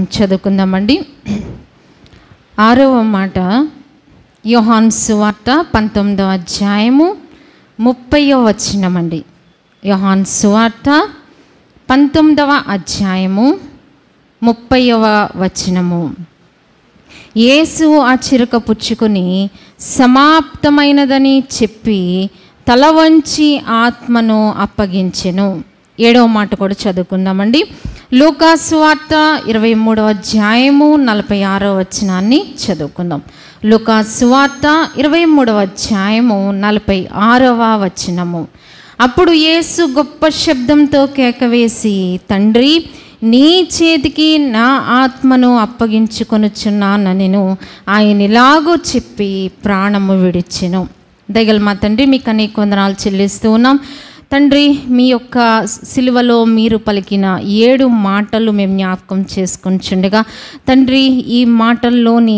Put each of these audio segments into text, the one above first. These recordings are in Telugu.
చదువుకుందామండి ఆరవ మాట యోహాన్ సువార్త పంతొమ్మిదవ అధ్యాయము ముప్పయో వచనమండి యోహాన్ సువార్త పంతొమ్మిదవ అధ్యాయము ముప్పైవ వచనము యేసు ఆ చిరక పుచ్చుకొని సమాప్తమైనదని చెప్పి తల వంచి ఆత్మను అప్పగించెను ఏడవ మాట కూడా చదువుకుందామండి లూకాసు వార్త ఇరవై మూడవ అధ్యాయము నలభై ఆరవ వచనాన్ని చదువుకుందాం లూకాసు వార్త ఇరవై మూడవ అధ్యాయము నలభై ఆరవ వచనము అప్పుడు యేసు గొప్ప శబ్దంతో కేకవేసి తండ్రి నీ చేతికి నా ఆత్మను అప్పగించుకొనుచున్నాను నేను ఆయన ఇలాగూ చెప్పి ప్రాణము విడిచెను దయగల మా తండ్రి మీకు అనేక వందనాలు చెల్లిస్తూ ఉన్నాం తండ్రి మీ యొక్క సిలువలో మీరు పలికిన ఏడు మాటలు మేము జ్ఞాపకం చేసుకుంటుండగా తండ్రి ఈ మాటల్లోని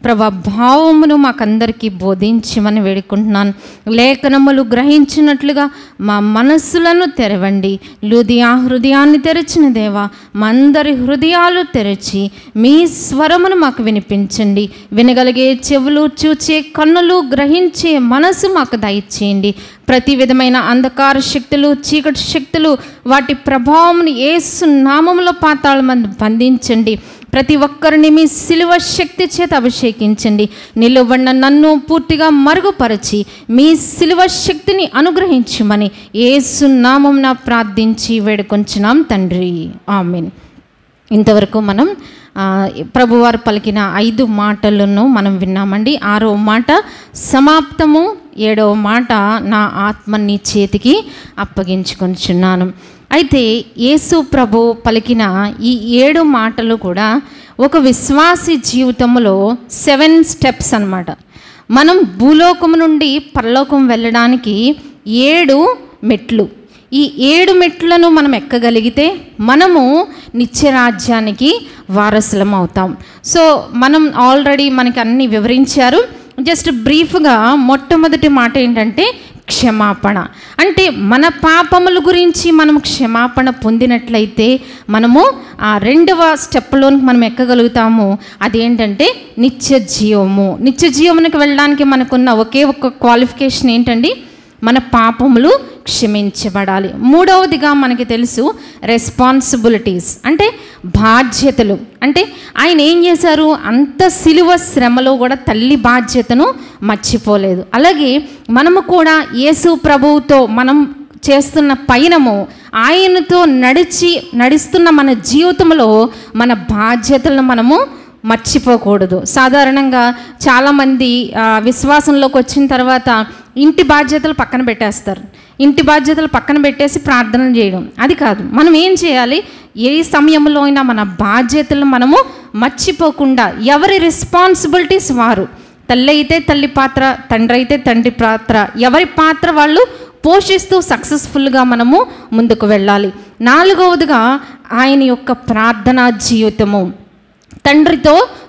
ప్రభావమును మాకందరికీ బోధించమని వేడుకుంటున్నాను లేఖనములు గ్రహించినట్లుగా మా మనస్సులను తెరవండి హృదయా హృదయాన్ని తెరిచిన దేవా మా అందరి హృదయాలు తెరిచి మీ స్వరమును మాకు వినిపించండి వినగలిగే చెవులు చూచే కన్నులు గ్రహించే మనసు మాకు దయచేయండి ప్రతి విధమైన అంధకార శక్తులు చీకటి శక్తులు వాటి ప్రభావంను ఏసు నామములో పాతాళ మంది బంధించండి ప్రతి ఒక్కరిని మీ సిలువ శక్తి చేత అభిషేకించండి నిలువన్న నన్ను పూర్తిగా మరుగుపరచి మీ సిలువ శక్తిని అనుగ్రహించమని ఏసు నామంన ప్రార్థించి వేడుకొంచున్నాం తండ్రి ఆమెన్ ఇంతవరకు మనం ఆ, ప్రభువారు పలికిన ఐదు మాటలను మనం విన్నామండి ఆరో మాట సమాప్తము ఏడవ మాట నా ఆత్మ నీ చేతికి అప్పగించుకొనిచున్నాను అయితే యేసు ప్రభు పలికిన ఈ ఏడు మాటలు కూడా ఒక విశ్వాసి జీవితంలో సెవెన్ స్టెప్స్ అన్నమాట మనం భూలోకం నుండి పరలోకం వెళ్ళడానికి ఏడు మెట్లు ఈ ఏడు మెట్లను మనం ఎక్కగలిగితే మనము నిత్యరాజ్యానికి వారసులం అవుతాం సో మనం ఆల్రెడీ మనకి అన్ని వివరించారు జస్ట్ బ్రీఫ్గా మొట్టమొదటి మాట ఏంటంటే క్షమాపణ అంటే మన పాపముల గురించి మనం క్షమాపణ పొందినట్లయితే మనము ఆ రెండవ స్టెప్లోనికి మనం ఎక్కగలుగుతాము అదేంటంటే నిత్య జీవము నిత్య జీవమునికి వెళ్ళడానికి మనకున్న ఒకే ఒక క్వాలిఫికేషన్ ఏంటండి మన పాపములు క్షమించబడాలి మూడవదిగా మనకి తెలుసు రెస్పాన్సిబిలిటీస్ అంటే బాధ్యతలు అంటే ఆయన ఏం చేశారు అంత సిలువ శ్రమలో కూడా తల్లి బాధ్యతను మర్చిపోలేదు అలాగే మనము కూడా యేసు ప్రభువుతో మనం చేస్తున్న పయనము ఆయనతో నడిచి నడుస్తున్న మన జీవితంలో మన బాధ్యతలను మనము మర్చిపోకూడదు సాధారణంగా చాలామంది ఆ, విశ్వాసంలోకి వచ్చిన తర్వాత ఇంటి బాధ్యతలు పక్కన పెట్టేస్తారు ఇంటి బాధ్యతలు పక్కన పెట్టేసి ప్రార్థన చేయడం అది కాదు మనం ఏం చేయాలి ఏ సమయంలో అయినా మన బాధ్యతలను మనము మర్చిపోకుండా ఎవరి రెస్పాన్సిబిలిటీస్ వారు తల్లి అయితే తల్లి పాత్ర తండ్రి అయితే తండ్రి పాత్ర ఎవరి పాత్ర వాళ్ళు పోషిస్తూ సక్సెస్ఫుల్గా మనము ముందుకు వెళ్ళాలి నాలుగవదిగా ఆయన యొక్క ప్రార్థనా జీవితము తండ్రితో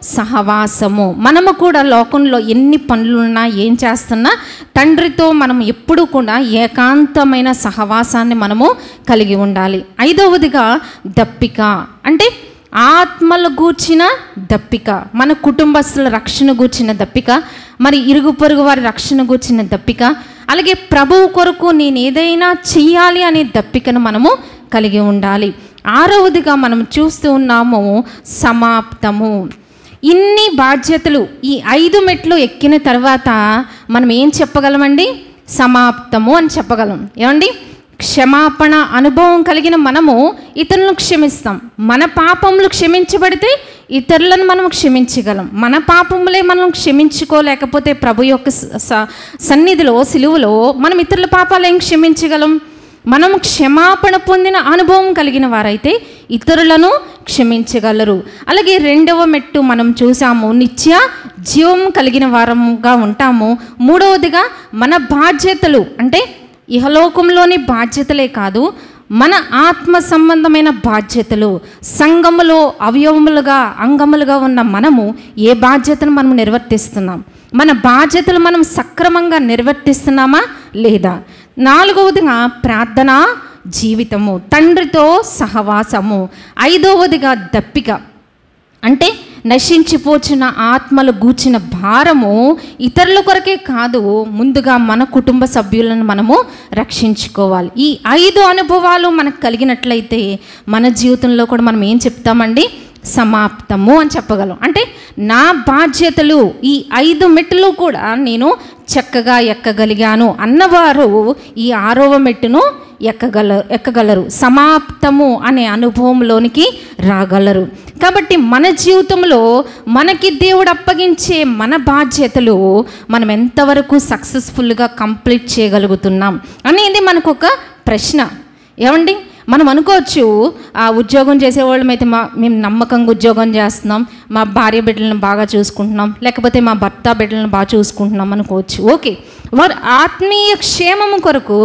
సహవాసము మనము కూడా లోకంలో ఎన్ని పనులున్నా ఏం చేస్తున్నా తండ్రితో మనం ఎప్పుడూ కూడా ఏకాంతమైన సహవాసాన్ని మనము కలిగి ఉండాలి ఐదవదిగా దప్పిక అంటే ఆత్మలు గూర్చిన దప్పిక మన కుటుంబస్తుల రక్షణ గూర్చిన దప్పిక మరి ఇరుగు పొరుగు వారి రక్షణ గూర్చిన దప్పిక అలాగే ప్రభువు కొరకు నేను ఏదైనా చెయ్యాలి అనే దప్పికను మనము కలిగి ఉండాలి ఆరవదిగా మనం చూస్తూ ఉన్నాము సమాప్తము ఇన్ని బాధ్యతలు ఈ ఐదు మెట్లు ఎక్కిన తర్వాత మనం ఏం చెప్పగలమండి సమాప్తము అని చెప్పగలం ఏమండి క్షమాపణ అనుభవం కలిగిన మనము ఇతరులను క్షమిస్తాం మన పాపములు క్షమించబడితే ఇతరులను మనం క్షమించగలం మన పాపములే మనం క్షమించుకోలేకపోతే ప్రభు యొక్క స- స- సన్నిధిలో సిలువలో మనం ఇతరుల పాపాలు ఏం క్షమించగలం మనం క్షమాపణ పొందిన అనుభవం కలిగిన వారైతే ఇతరులను క్షమించగలరు అలాగే రెండవ మెట్టు మనం చూసాము నిత్య జీవం కలిగిన వారముగా ఉంటాము మూడవదిగా మన బాధ్యతలు అంటే ఇహలోకంలోని బాధ్యతలే కాదు మన ఆత్మ సంబంధమైన బాధ్యతలు సంఘములో అవయవములుగా అంగములుగా ఉన్న మనము ఏ బాధ్యతను మనం నిర్వర్తిస్తున్నాం మన బాధ్యతలు మనం సక్రమంగా నిర్వర్తిస్తున్నామా లేదా నాలుగవదిగా ప్రార్థన జీవితము తండ్రితో సహవాసము ఐదవదిగా దప్పిక అంటే నశించిపోచిన ఆత్మలు గూచిన భారము ఇతరుల కొరకే కాదు ముందుగా మన కుటుంబ సభ్యులను మనము రక్షించుకోవాలి ఈ ఐదు అనుభవాలు మనకు కలిగినట్లయితే మన జీవితంలో కూడా మనం ఏం చెప్తామండి సమాప్తము అని చెప్పగలం అంటే నా బాధ్యతలు ఈ ఐదు మెట్టులు కూడా నేను చక్కగా ఎక్కగలిగాను అన్నవారు ఈ ఆరవ మెట్టును ఎక్కగల ఎక్కగలరు సమాప్తము అనే అనుభవంలోనికి రాగలరు కాబట్టి మన జీవితంలో మనకి దేవుడు అప్పగించే మన బాధ్యతలు మనం ఎంతవరకు సక్సెస్ఫుల్గా కంప్లీట్ చేయగలుగుతున్నాం అనేది మనకు ఒక ప్రశ్న ఏమండి మనం అనుకోవచ్చు ఆ ఉద్యోగం చేసేవాళ్ళం అయితే మా మేము నమ్మకంగా ఉద్యోగం చేస్తున్నాం మా భార్య బిడ్డలను బాగా చూసుకుంటున్నాం లేకపోతే మా భర్త బిడ్డలను బాగా చూసుకుంటున్నాం అనుకోవచ్చు ఓకే వారు ఆత్మీయ క్షేమము కొరకు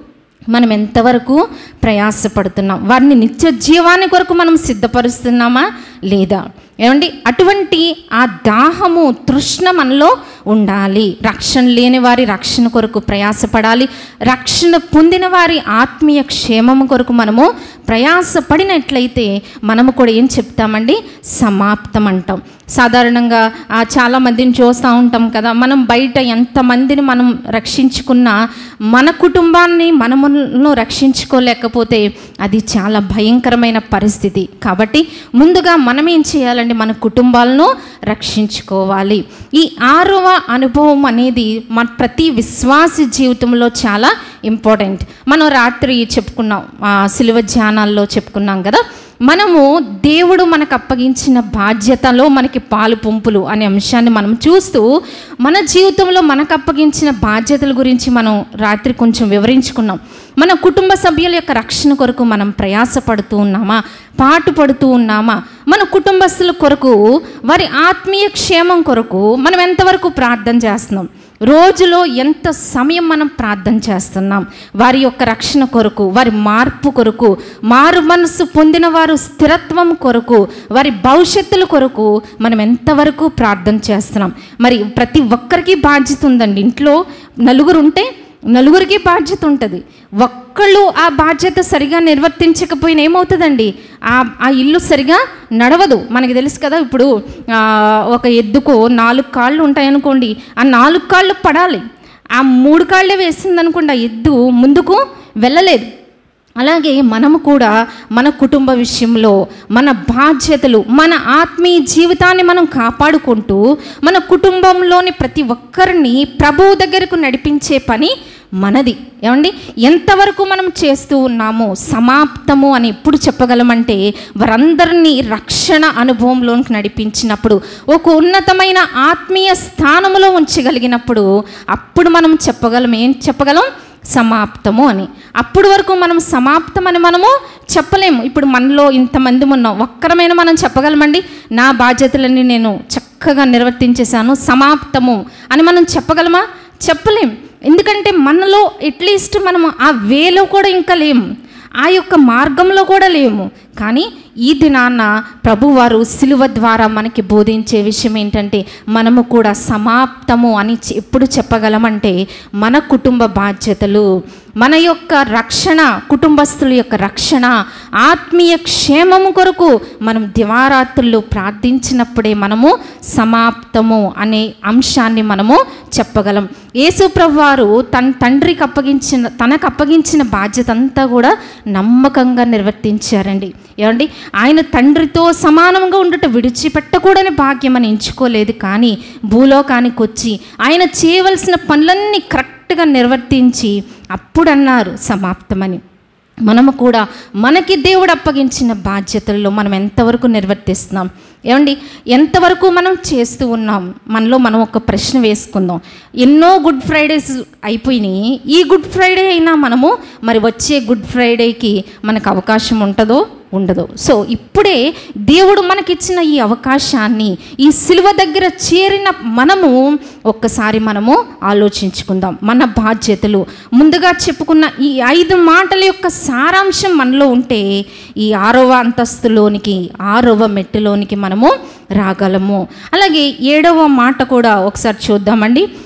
మనం ఎంతవరకు ప్రయాసపడుతున్నాం వారిని నిత్య జీవాన్ని కొరకు మనం సిద్ధపరుస్తున్నామా లేదా ఏమండి అటువంటి ఆ దాహము తృష్ణ మనలో ఉండాలి రక్షణ లేని వారి రక్షణ కొరకు ప్రయాసపడాలి రక్షణ పొందిన వారి ఆత్మీయ క్షేమము కొరకు మనము ప్రయాసపడినట్లయితే మనము కూడా ఏం చెప్తామండి సమాప్తం అంటాం సాధారణంగా ఆ, చాలా మందిని చూస్తూ ఉంటాం కదా మనం బయట ఎంతమందిని మనం రక్షించుకున్నా మన కుటుంబాన్ని మనమును రక్షించుకోలేకపోతే అది చాలా భయంకరమైన పరిస్థితి కాబట్టి ముందుగా మనం ఏం చేయాలండి మన కుటుంబాలను రక్షించుకోవాలి ఈ ఆరవ అనుభవం అనేది మన ప్రతి విశ్వాసి జీవితంలో చాలా ఇంపార్టెంట్ మనం రాత్రి చెప్పుకున్నాం ఆ, సిలువ ధ్యానాల్లో చెప్పుకున్నాం కదా మనము దేవుడు మనకు అప్పగించిన బాధ్యతలో మనకి పాలు పంపులు అనే అంశాన్ని మనం చూస్తూ మన జీవితంలో మనకు అప్పగించిన బాధ్యతల గురించి మనం రాత్రి కొంచెం వివరించుకున్నాం మన కుటుంబ సభ్యుల యొక్క రక్షణ కొరకు మనం ప్రయాసపడుతూ ఉన్నామా పాటు పడుతూ ఉన్నామా మన కుటుంబస్తుల కొరకు వారి ఆత్మీయ క్షేమం కొరకు మనం ఎంతవరకు ప్రార్థన చేస్తున్నాం రోజులో ఎంత సమయం మనం ప్రార్థన చేస్తున్నాం వారి యొక్క రక్షణ కొరకు వారి మార్పు కొరకు మారు మనసు పొందిన వారు స్థిరత్వం కొరకు వారి భవిష్యత్తుల కొరకు మనం ఎంతవరకు ప్రార్థన చేస్తున్నాం మరి ప్రతి ఒక్కరికి బాధ్యత ఉందండి ఇంట్లో నలుగురు ఉంటే నలుగురికి బాధ్యత ఉంటుంది ఒక్కళ్ళు ఆ బాధ్యత సరిగా నిర్వర్తించకపోయినా ఏమవుతుందండి ఆ ఆ ఇల్లు సరిగా నడవదు మనకి తెలుసు కదా ఇప్పుడు ఆ, ఒక ఎద్దుకు నాలుగు కాళ్ళు ఉంటాయనుకోండి ఆ నాలుగు కాళ్ళు పడాలి ఆ మూడు కాళ్ళే వేసింది అనుకోండి ఆ ఎద్దు ముందుకు వెళ్ళలేదు అలాగే మనము కూడా మన కుటుంబ విషయంలో మన బాధ్యతలు మన ఆత్మీయ జీవితాన్ని మనం కాపాడుకుంటూ మన కుటుంబంలోని ప్రతి ఒక్కరిని ప్రభువు దగ్గరకు నడిపించే పని మనది ఏమండి ఎంతవరకు మనం చేస్తూ ఉన్నామో సమాప్తము అని ఎప్పుడు చెప్పగలమంటే వారందరినీ రక్షణ అనుభవంలోనికి నడిపించినప్పుడు ఒక ఉన్నతమైన ఆత్మీయ స్థానములో ఉంచగలిగినప్పుడు అప్పుడు మనం చెప్పగలం ఏం చెప్పగలం సమాప్తము అని అప్పుడు వరకు మనం సమాప్తం అని మనము చెప్పలేము ఇప్పుడు మనలో ఇంతమంది ఉన్నాం ఒక్కరమైన మనం చెప్పగలమండి నా బాధ్యతలన్నీ నేను చక్కగా నిర్వర్తించేశాను సమాప్తము అని మనం చెప్పగలమా చెప్పలేం ఎందుకంటే మనలో అట్లీస్ట్ మనము ఆ వేలో కూడా ఇంకా లేము ఆ యొక్క మార్గంలో కూడా లేము కానీ ఈ దినాన్న ప్రభువారు సిలువ ద్వారా మనకి బోధించే విషయం ఏంటంటే మనము కూడా సమాప్తము అని చె- ఎప్పుడు చెప్పగలమంటే మన కుటుంబ బాధ్యతలు మన యొక్క రక్షణ కుటుంబస్తుల యొక్క రక్షణ ఆత్మీయ క్షేమము కొరకు మనం దివారాత్రులు ప్రార్థించినప్పుడే మనము సమాప్తము అనే అంశాన్ని మనము చెప్పగలం యేసుప్రభు వారు తన తండ్రికి అప్పగించిన తనకు అప్పగించిన బాధ్యత అంతా కూడా నమ్మకంగా నిర్వర్తించారండి ఏమండి ఆయన తండ్రితో సమానంగా ఉండటం విడిచిపెట్టకూడని భాగ్యం అని ఎంచుకోలేదు కానీ భూలోకానికి వచ్చి ఆయన చేయవలసిన పనులన్నీ కరెక్ట్గా నిర్వర్తించి అప్పుడు అన్నారు సమాప్తమని మనము కూడా మనకి దేవుడు అప్పగించిన బాధ్యతల్లో మనం ఎంతవరకు నిర్వర్తిస్తున్నాం ఏమండి ఎంతవరకు మనం చేస్తూ ఉన్నాం మనలో మనం ఒక ప్రశ్న వేసుకుందాం ఎన్నో గుడ్ ఫ్రైడేస్ అయిపోయినాయి ఈ గుడ్ ఫ్రైడే అయినా మనము మరి వచ్చే గుడ్ ఫ్రైడేకి మనకు అవకాశం ఉంటుందో ఉండదు సో ఇప్పుడే దేవుడు మనకిచ్చిన ఈ అవకాశాన్ని ఈ సిలువ దగ్గర చేరిన మనము ఒక్కసారి మనము ఆలోచించుకుందాం మన బాధ్యతలు ముందుగా చెప్పుకున్న ఈ ఐదు మాటల యొక్క సారాంశం మనలో ఉంటే ఈ ఆరవ అంతస్తులోనికి ఆరవ మెట్టులోనికి మనము రాగలము అలాగే ఏడవ మాట కూడా ఒకసారి చూద్దామండి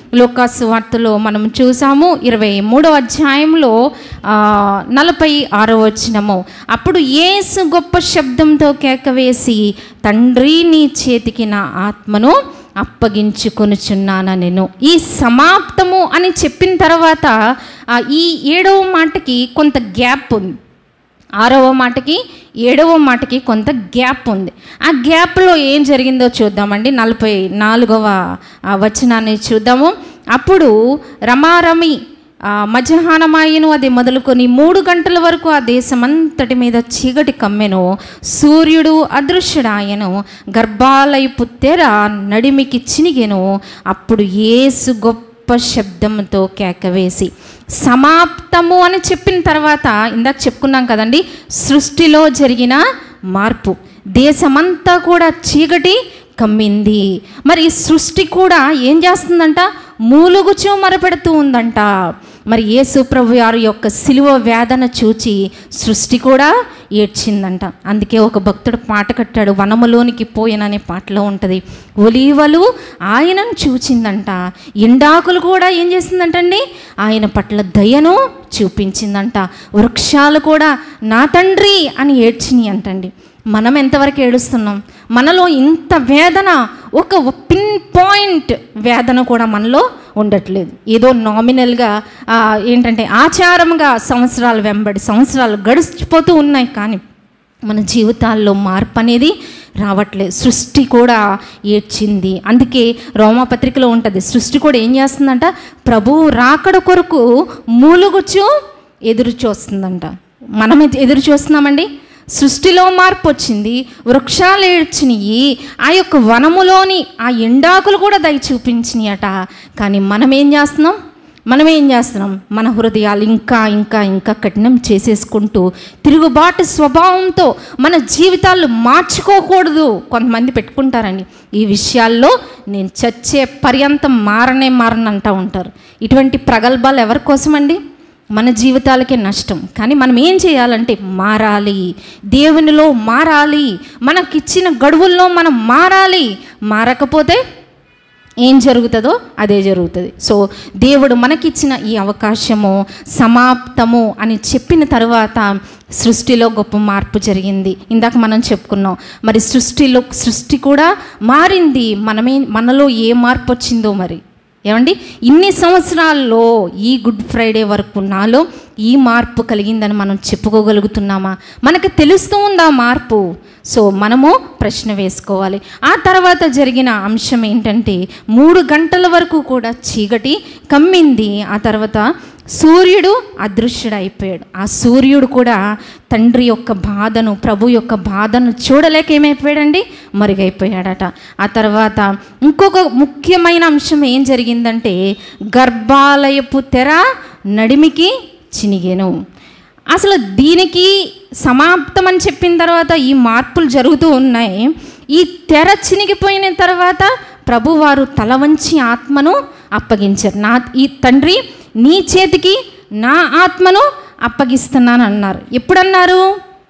లోకాసు వార్తలో మనం చూసాము ఇరవై మూడవ అధ్యాయంలో ఆ, నలభై ఆరో వచనము అప్పుడు యేసు గొప్ప శబ్దంతో కేకవేసి తండ్రి నీ చేతికి నా ఆత్మను అప్పగించుకొనుచున్నాను నేను ఈ సమాప్తము అని చెప్పిన తర్వాత ఆ, ఈ ఏడవ మాటకి కొంత గ్యాప్ ఉంది ఆరవ మాటకి ఏడవ మాటకి కొంత గ్యాప్ ఉంది ఆ గ్యాప్లో ఏం జరిగిందో చూద్దామండి నలభై నాలుగవ ఆ, వచనాన్ని చూద్దాము అప్పుడు రమారమి ఆ, మధ్యాహ్నమాయను అది మొదలుకొని మూడు గంటల వరకు ఆ దేశమంతటి మీద చీకటి కమ్మెను సూర్యుడు అదృశ్యుడాయను గర్భాలయపు తెర నడిమికి చినిగెను అప్పుడు ఏసు గొప్ప శబ్దంతో కేకవేసి సమాప్తము అని చెప్పిన తర్వాత ఇందాక చెప్పుకున్నాం కదండి సృష్టిలో జరిగిన మార్పు దేశమంతా కూడా చీకటి కమ్మింది మరి ఈ సృష్టి కూడా ఏం చేస్తుందంట మూలుగుచూ మరపెడుతూ ఉందంట మరి యేసు ప్రభు వారి యొక్క సిలువ వేదన చూచి సృష్టి కూడా ఏడ్చిందంట అందుకే ఒక భక్తుడు పాట కట్టాడు వనములోనికి పోయిననే పాటలో ఉంటుంది ఒలీవలు ఆయనను చూచిందంట ఎండాకులు కూడా ఏం చేసిందంటండి ఆయన పట్ల దయను చూపించిందంట వృక్షాలు కూడా నా తండ్రి అని ఏడ్చినాయి అంటండి మనం ఎంతవరకు ఏడుస్తున్నాం మనలో ఇంత వేదన ఒక పిన్ పాయింట్ వేదన కూడా మనలో ఉండట్లేదు ఏదో నామినల్గా ఆ, ఏంటంటే ఆచారంగా సంవత్సరాలు వెంబడి సంవత్సరాలు గడిచిపోతూ ఉన్నాయి కానీ మన జీవితాల్లో మార్పు అనేది రావట్లేదు సృష్టి కూడా ఏడ్చింది అందుకే రోమాపత్రికలో ఉంటుంది సృష్టి కూడా ఏం చేస్తుందంట ప్రభువు రాకడ కొరకు మూలుగుచు ఎదురు చూస్తుందంట మనం ఎదురు చూస్తున్నామండి సృష్టిలో మార్పు వచ్చింది వృక్షాలు ఏడ్చినాయి ఆ యొక్క వనములోని ఆ ఎండాకులు కూడా దయ చూపించినాయట కానీ మనం ఏం చేస్తున్నాం మనం ఏం చేస్తున్నాం మన హృదయాలు ఇంకా ఇంకా ఇంకా కఠినం చేసేసుకుంటూ తిరుగుబాటు స్వభావంతో మన జీవితాలు మార్చుకోకూడదు కొంతమంది పెట్టుకుంటారండి ఈ విషయాల్లో నేను చచ్చే పర్యంతం మారనే మారనంటూ ఉంటారు ఇటువంటి ప్రగల్భాలు ఎవరి కోసమండి మన జీవితాలకే నష్టం కానీ మనం ఏం చేయాలంటే మారాలి దేవునిలో మారాలి మనకిచ్చిన గడువుల్లో మనం మారాలి మారకపోతే ఏం జరుగుతుందో అదే జరుగుతుంది సో దేవుడు మనకిచ్చిన ఈ అవకాశము సమాప్తము అని చెప్పిన తర్వాత సృష్టిలో గొప్ప మార్పు జరిగింది ఇందాక మనం చెప్పుకున్నాం మరి సృష్టిలో సృష్టి కూడా మారింది మనమే మనలో ఏ మార్పు వచ్చిందో మరి ఏమండి ఇన్ని సంవత్సరాల్లో ఈ గుడ్ ఫ్రైడే వరకు నాలో ఈ మార్పు కలిగిందని మనం చెప్పుకోగలుగుతున్నామా మనకు తెలుస్తూ ఉందా మార్పు సో మనము ప్రశ్న వేసుకోవాలి ఆ తర్వాత జరిగిన అంశం ఏంటంటే మూడు గంటల వరకు కూడా చీకటి కమ్మింది ఆ తర్వాత సూర్యుడు అదృశ్యుడైపోయాడు ఆ సూర్యుడు కూడా తండ్రి యొక్క బాధను ప్రభు యొక్క బాధను చూడలేక ఏమైపోయాడండి మరుగైపోయాడట ఆ తర్వాత ఇంకొక ముఖ్యమైన అంశం ఏం జరిగిందంటే గర్భాలయపు తెర నడిమికి చినిగెను అసలు దీనికి సమాప్తం అని చెప్పిన తర్వాత ఈ మార్పులు జరుగుతూ ఉన్నాయి ఈ తెర చినిగిపోయిన తర్వాత ప్రభువారు తల వంచి ఆత్మను అప్పగించారు నా ఈ తండ్రి నీ చేతికి నా ఆత్మను అప్పగిస్తున్నాను అన్నారు ఎప్పుడన్నారు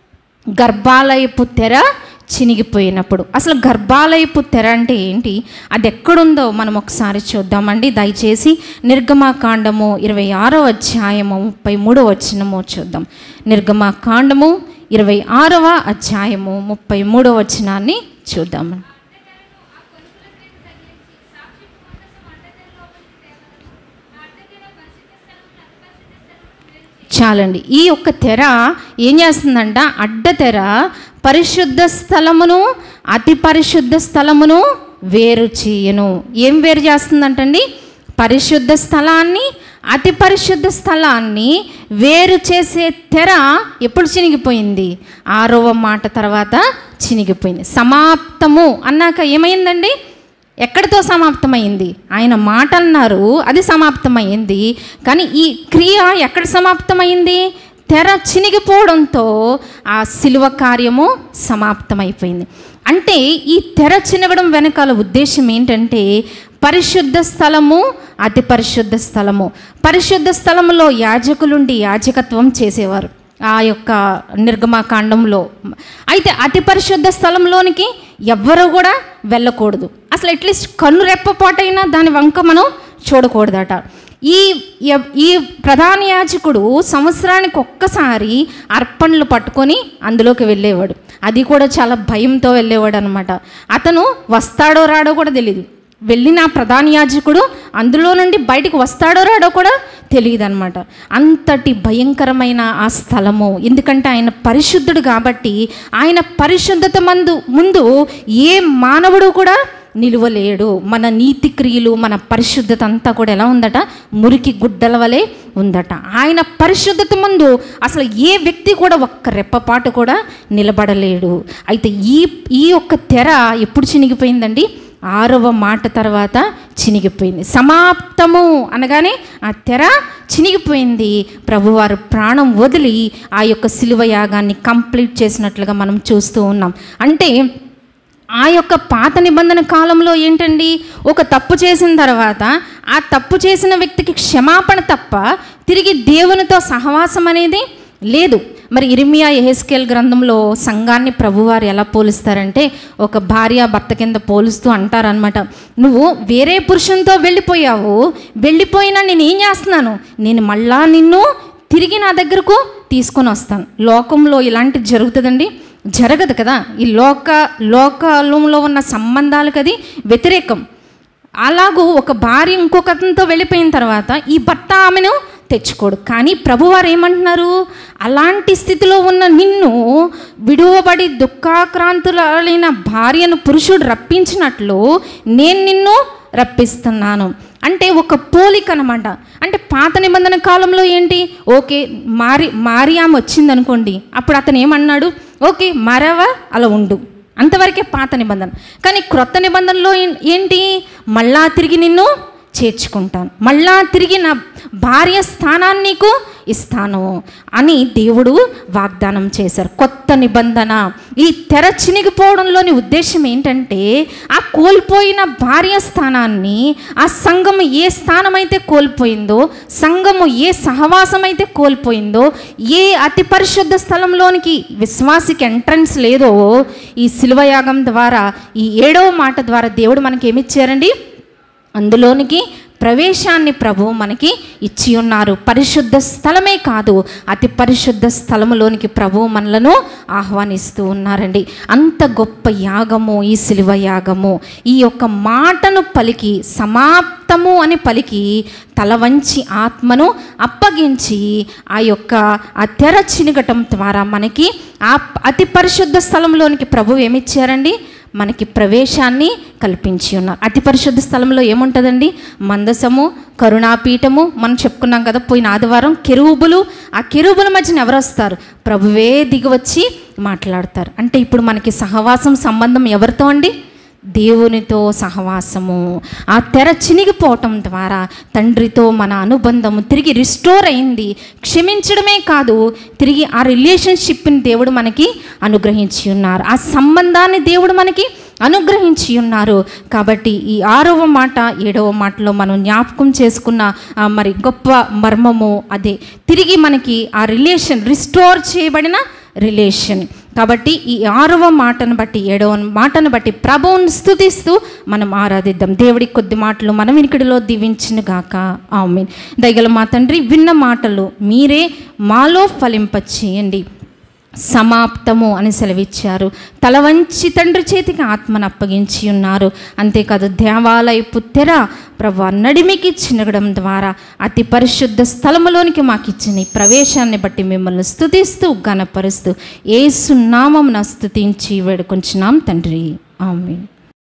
గర్భాలయపు తెర చినిగిపోయినప్పుడు అసలు గర్భాలయపు తెర అంటే ఏంటి అది ఎక్కడుందో మనం ఒకసారి చూద్దామండి దయచేసి నిర్గమాకాండము ఇరవై ఆరో అధ్యాయము ముప్పై మూడో వచనము చూద్దాం నిర్గమాకాండము ఇరవై ఆరవ అధ్యాయము ముప్పై మూడో వచనాన్ని చూద్దాం చాలండి ఈ యొక్క తెర ఏం చేస్తుందంట అడ్డ తెర పరిశుద్ధ స్థలమును అతి పరిశుద్ధ స్థలమును వేరు చేయను ఏం వేరు చేస్తుందంటండి పరిశుద్ధ స్థలాన్ని అతి పరిశుద్ధ స్థలాన్ని వేరు చేసే తెర ఎప్పుడు చినిగిపోయింది ఆరవ మాట తర్వాత చినిగిపోయింది సమాప్తము అన్నాక ఏమైందండి ఎక్కడితో సమాప్తమైంది ఆయన మాట అన్నారు అది సమాప్తమైంది కానీ ఈ క్రియ ఎక్కడ సమాప్తమైంది తెర చినిగిపోవడంతో ఆ శిలువ కార్యము సమాప్తమైపోయింది అంటే ఈ తెర చినగడం వెనకాల ఉద్దేశం ఏంటంటే పరిశుద్ధ స్థలము అతి పరిశుద్ధ స్థలము పరిశుద్ధ స్థలములో యాజకులుండి యాజకత్వం చేసేవారు ఆ యొక్క నిర్గమాకాండంలో అయితే అతి పరిశుద్ధ స్థలంలోనికి ఎవ్వరూ కూడా వెళ్ళకూడదు అసలు అట్లీస్ట్ కన్ను రెప్పపాటైనా దాని వంక మనం చూడకూడదట ఈ య- ఈ ప్రధాన యాజకుడు సంవత్సరానికి ఒక్కసారి అర్పణలు పట్టుకొని అందులోకి వెళ్ళేవాడు అది కూడా చాలా భయంతో వెళ్ళేవాడు అనమాట అతను వస్తాడో రాడో కూడా తెలియదు వెళ్ళిన ఆ ప్రధాన యాజకుడు అందులో నుండి బయటకు వస్తాడో రాడో కూడా తెలియదు అనమాట అంతటి భయంకరమైన ఆ స్థలము ఎందుకంటే ఆయన పరిశుద్ధుడు కాబట్టి ఆయన పరిశుద్ధత మందు ముందు ఏ మానవుడు కూడా నిలువలేడు మన నీతి క్రియలు మన పరిశుద్ధత అంతా కూడా ఎలా ఉందట మురికి గుడ్డల వలె ఉందట ఆయన పరిశుద్ధత ముందు అసలు ఏ వ్యక్తి కూడా ఒక్క రెప్పపాటు కూడా నిలబడలేడు అయితే ఈ ఈ యొక్క తెర ఎప్పుడు చినిగిపోయిందండి ఆరవ మాట తర్వాత చినిగిపోయింది సమాప్తము అనగానే ఆ తెర చినిగిపోయింది ప్రభువారు ప్రాణం వదిలి ఆ యొక్క శిలువ యాగాన్ని కంప్లీట్ చేసినట్లుగా మనం చూస్తూ ఉన్నాం అంటే ఆ యొక్క పాత నిబంధన కాలంలో ఏంటండి ఒక తప్పు చేసిన తర్వాత ఆ తప్పు చేసిన వ్యక్తికి క్షమాపణ తప్ప తిరిగి దేవునితో సహవాసం అనేది లేదు మరి ఇరిమియా ఎహెస్కేల్ గ్రంథంలో సంఘాన్ని ప్రభువారు ఎలా పోలుస్తారంటే ఒక భార్య భర్త కింద పోలుస్తూ అంటారనమాట నువ్వు వేరే పురుషునితో వెళ్ళిపోయావు వెళ్ళిపోయినా నేను ఏం చేస్తున్నాను నేను మళ్ళా నిన్ను తిరిగి నా దగ్గరకు తీసుకొని వస్తాను లోకంలో ఇలాంటిది జరుగుతుందండి జరగదు కదా ఈ లోక లోకంలో ఉన్న సంబంధాలకు అది వ్యతిరేకం అలాగూ ఒక భార్య ఇంకొకరితో వెళ్ళిపోయిన తర్వాత ఈ భర్త ఆమెను తెచ్చుకోడు కానీ ప్రభువారు ఏమంటున్నారు అలాంటి స్థితిలో ఉన్న నిన్ను విడువబడి దుఃఖాక్రాంతులైన భార్యను పురుషుడు రప్పించినట్లు నేను నిన్ను రప్పిస్తున్నాను అంటే ఒక పోలిక అనమాట అంటే పాత నిబంధన కాలంలో ఏంటి ఓకే మారి మారి ఆమె వచ్చింది అనుకోండి అప్పుడు అతను ఏమన్నాడు ఓకే మారావా అలా ఉండు అంతవరకే పాత నిబంధన కానీ క్రొత్త నిబంధనలో ఏం- ఏంటి మళ్ళా తిరిగి నిన్ను చేర్చుకుంటాను మళ్ళా తిరిగి నా భార్య స్థానాన్ని నీకు ఇస్తాను అని దేవుడు వాగ్దానం చేశారు కొత్త నిబంధన ఈ తెర చినిగిపోవడంలోని ఉద్దేశం ఏంటంటే ఆ కోల్పోయిన భార్య స్థానాన్ని ఆ సంఘము ఏ స్థానం అయితే కోల్పోయిందో సంఘము ఏ సహవాసం అయితే కోల్పోయిందో ఏ అతి పరిశుద్ధ స్థలంలోనికి విశ్వాసికి ఎంట్రన్స్ లేదో ఈ శిల్వయాగం ద్వారా ఈ ఏడవ మాట ద్వారా దేవుడు మనకి ఏమిచ్చారండి అందులోనికి ప్రవేశాన్ని ప్రభువు మనకి ఇచ్చి ఉన్నారు పరిశుద్ధ స్థలమే కాదు అతి పరిశుద్ధ స్థలములోనికి ప్రభువు మనలను ఆహ్వానిస్తూ ఉన్నారండి అంత గొప్ప యాగము ఈ శిలువ యాగము ఈ యొక్క మాటను పలికి సమాప్తము అని పలికి తల వంచి ఆత్మను అప్పగించి ఆ యొక్క ఆ తెర చినగటం ద్వారా మనకి ఆ అతి పరిశుద్ధ స్థలంలోనికి ప్రభు ఏమిచ్చారండి మనకి ప్రవేశాన్ని కల్పించి ఉన్నారు అతి పరిశుద్ధ స్థలంలో ఏముంటుందండి మందసము కరుణాపీఠము మనం చెప్పుకున్నాం కదా పోయిన ఆదివారం కెరూబులు ఆ కెరూబుల మధ్యన ఎవరు వస్తారు ప్రభువే దిగి వచ్చి మాట్లాడతారు అంటే ఇప్పుడు మనకి సహవాసం సంబంధం ఎవరితో అండి దేవునితో సహవాసము ఆ తెర చినిగిపోవటం ద్వారా తండ్రితో మన అనుబంధము తిరిగి రిస్టోర్ అయింది క్షమించడమే కాదు తిరిగి ఆ రిలేషన్షిప్ని దేవుడు మనకి అనుగ్రహించి ఉన్నారు ఆ సంబంధాన్ని దేవుడు మనకి అనుగ్రహించి ఉన్నారు కాబట్టి ఈ ఆరవ మాట ఏడవ మాటలో మనం జ్ఞాపకం చేసుకున్న ఆ మరి గొప్ప మర్మము అదే తిరిగి మనకి ఆ రిలేషన్ రిస్టోర్ చేయబడిన రిలేషన్ కాబట్టి ఈ ఆరవ మాటను బట్టి ఏడవ మాటను బట్టి ప్రభువుని స్థుతిస్తూ మనం ఆరాధిద్దాం దేవుడి కొద్ది మాటలు మనం వినికిడిలో దీవించిన గాక ఆమె దయగల మా తండ్రి విన్న మాటలు మీరే మాలో ఫలింపచేయండి సమాప్తము అని సెలవిచ్చారు తల వంచి తండ్రి చేతికి ఆత్మను అప్పగించి ఉన్నారు అంతేకాదు దేవాలయపు తెర ప్రభు నడిమికి చినగడం ద్వారా అతి పరిశుద్ధ స్థలములోనికి మాకు ఇచ్చిన ఈ ప్రవేశాన్ని బట్టి మిమ్మల్ని స్తుతిస్తూ ఘనపరుస్తూ ఏసునామం స్తుతించి వేడుకొంచున్నాం తండ్రి ఆమెన్